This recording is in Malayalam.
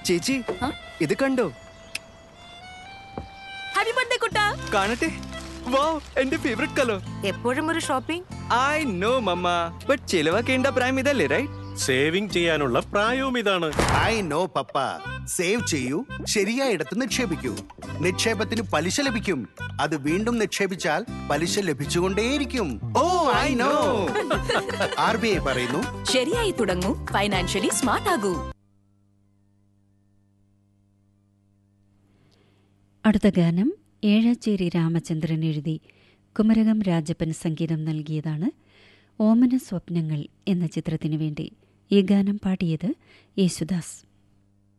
ചേച്ചി ആ? ഇത് കണ്ടോ ഹാപ്പി ബർത്ത്ഡേ കുട്ടാ കാണട്ടെ വാ എന്റെ ഫേവറേറ്റ് കളർ എപ്പോഴും ഒരു shopping I know mamma but ചിലവാക്കേണ്ട പ്രായം ഇതല്ലേ റൈറ്റ് സേവിംഗ് ചെയ്യാനുള്ള പ്രായവും ഇതാണ് ഐ നോ പപ്പ സേവ് ചെയ്യൂ ശരിയായിടത്ത് നിക്ഷേപിക്കൂ നിക്ഷേപത്തിന് പലിശ ലഭിക്കും അത് വീണ്ടും നിക്ഷേപിച്ചാൽ പലിശ ലഭിച്ചുകൊണ്ടേയിരിക്കും oh I know R B I പറയുന്നു ശരിയായി തുടങ്ങൂ ഫൈനാൻഷ്യലി സ്മാർട്ട് ആകൂ അടുത്ത ഗാനം ഏഴാച്ചേരി രാമചന്ദ്രൻ എഴുതി കുമരകം രാജപ്പൻ സംഗീതം നൽകിയതാണ് ഓമന സ്വപ്നങ്ങൾ എന്ന ചിത്രത്തിനു വേണ്ടി ഈ ഗാനം പാടിയത് യേശുദാസ്